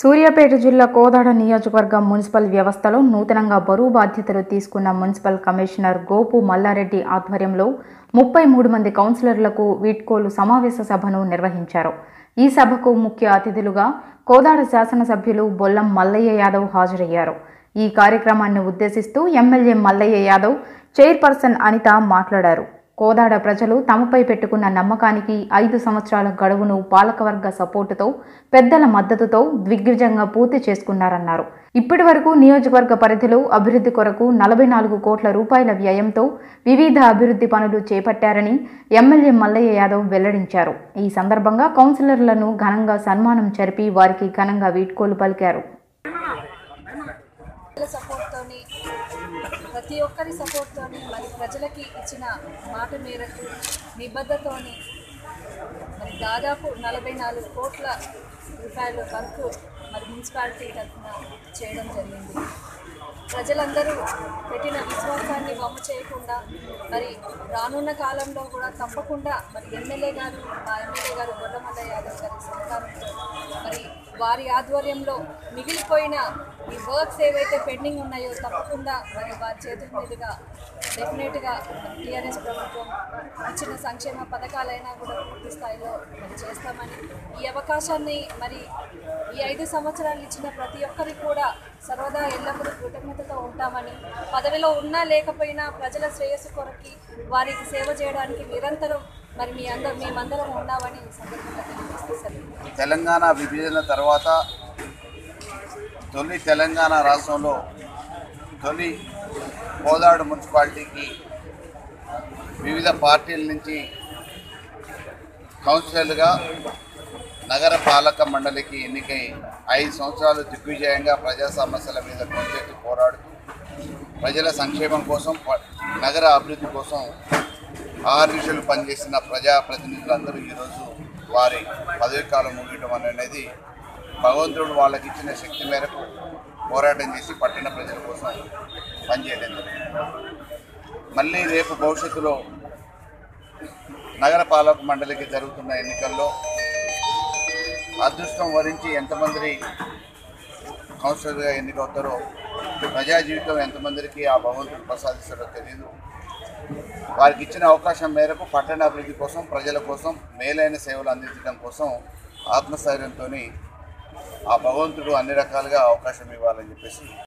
సూర్యాపేట జిల్లా కోదాడ నియోజకవర్గం మున్సిపల్ వ్యవస్థలో నూతనంగా బరువు బాధ్యతలు తీసుకున్న మున్సిపల్ కమిషనర్ గోపు మల్లారెడ్డి ఆధ్వర్యంలో ముప్పై మూడు మంది కౌన్సిలర్లకు వీడ్కోలు సమావేశ సభను నిర్వహించారు ఈ సభకు ముఖ్య అతిథులుగా కోదాడ శాసనసభ్యులు బొల్లం మల్లయ్య యాదవ్ హాజరయ్యారు ఈ కార్యక్రమాన్ని ఉద్దేశిస్తూ ఎమ్మెల్యే మల్లయ్య యాదవ్ చైర్పర్సన్ అనిత మాట్లాడారు కోదాడ ప్రజలు తమపై పెట్టుకున్న నమ్మకానికి ఐదు సంవత్సరాల గడువును పాలకవర్గ సపోర్టుతో పెద్దల మద్దతుతో దిగ్విజయంగా పూర్తి చేసుకున్నారన్నారు ఇప్పటి వరకు నియోజకవర్గ పరిధిలో అభివృద్ధి కొరకు నలభై నాలుగు కోట్ల రూపాయల వ్యయంతో వివిధ అభివృద్ధి పనులు చేపట్టారని ఎమ్మెల్యే మల్లయ్య యాదవ్ వెల్లడించారు ఈ సందర్భంగా కౌన్సిలర్లను ఘనంగా సన్మానం జరిపి వారికి ఘనంగా వీడ్కోలు పలికారు ప్రజల సపోర్ట్తోని ప్రతి ఒక్కరి సపోర్ట్తోని మరి ప్రజలకి ఇచ్చిన మాట మేరకు నిబద్ధతోని మరి దాదాపు నలభై నాలుగు కోట్ల రూపాయల వర్క్ మరి మున్సిపాలిటీ తరఫున చేయడం జరిగింది ప్రజలందరూ పెట్టిన విశ్వాసాన్ని వమ్ము చేయకుండా మరి రానున్న కాలంలో కూడా తప్పకుండా మరి ఎమ్మెల్యే గారు మా ఎమ్మెల్యే గారు గొల్లమల్ల యాదవ్ గారి సహకారంతో మరి వారి ఆధ్వర్యంలో మిగిలిపోయిన ఈ వర్క్స్ ఏవైతే పెండింగ్ ఉన్నాయో తప్పకుండా మరి వారి చేతుల మీదుగా డెఫినెట్గా టీఆర్ఎస్ ప్రభుత్వం ఇచ్చిన సంక్షేమ పథకాలైనా కూడా పూర్తి స్థాయిలో మరి చేస్తామని ఈ అవకాశాన్ని మరి ఈ ఐదు సంవత్సరాలు ఇచ్చిన ప్రతి ఒక్కరికి కూడా సర్వదా ఎల్లప్పుడూ కృతజ్ఞతతో ఉంటామని పదవిలో ఉన్నా లేకపోయినా ప్రజల శ్రేయస్సు కొరకి వారికి సేవ చేయడానికి నిరంతరం మరి మీ అందరూ మేమందరం ఉన్నామని ఈ సందర్భంగా తెలియజేస్తారు తెలంగాణ విభజన తర్వాత తొలి తెలంగాణ రాష్ట్రంలో తొలి కోదాడు మున్సిపాలిటీకి వివిధ పార్టీల నుంచి కౌన్సిలర్లుగా నగర పాలక మండలికి ఎన్నికై ఐదు సంవత్సరాలు దిగ్విజయంగా ప్రజా సమస్యల మీద కొంచెత్తి పోరాడుతూ ప్రజల సంక్షేమం కోసం ప- నగర అభివృద్ధి కోసం ఆర్నిషలు పనిచేసిన ప్రజాప్రతినిధులందరూ ఈరోజు వారి పదవి కాలం ముగియటం అనేది భగవంతుడు వాళ్ళకి ఇచ్చిన శక్తి మేరకు పోరాటం చేసి పట్టణ ప్రజల కోసం పనిచేయడం జరిగింది మళ్ళీ రేపు భవిష్యత్తులో నగర పాలక మండలికి జరుగుతున్న ఎన్నికల్లో అదృష్టం వరించి ఎంతమంది కౌన్సిలర్గా ఎన్నికవుతారో ప్రజా జీవితం ఎంతమందికి ఆ భగవంతుడు ప్రసాదిస్తారో తెలియదు వారికి ఇచ్చిన అవకాశం మేరకు పట్టణ అభివృద్ధి కోసం ప్రజల కోసం మేలైన సేవలు అందించడం కోసం ఆత్మస్థైర్యంతో ఆ భగవంతుడు అన్ని రకాలుగా అవకాశం ఇవ్వాలని చెప్పేసి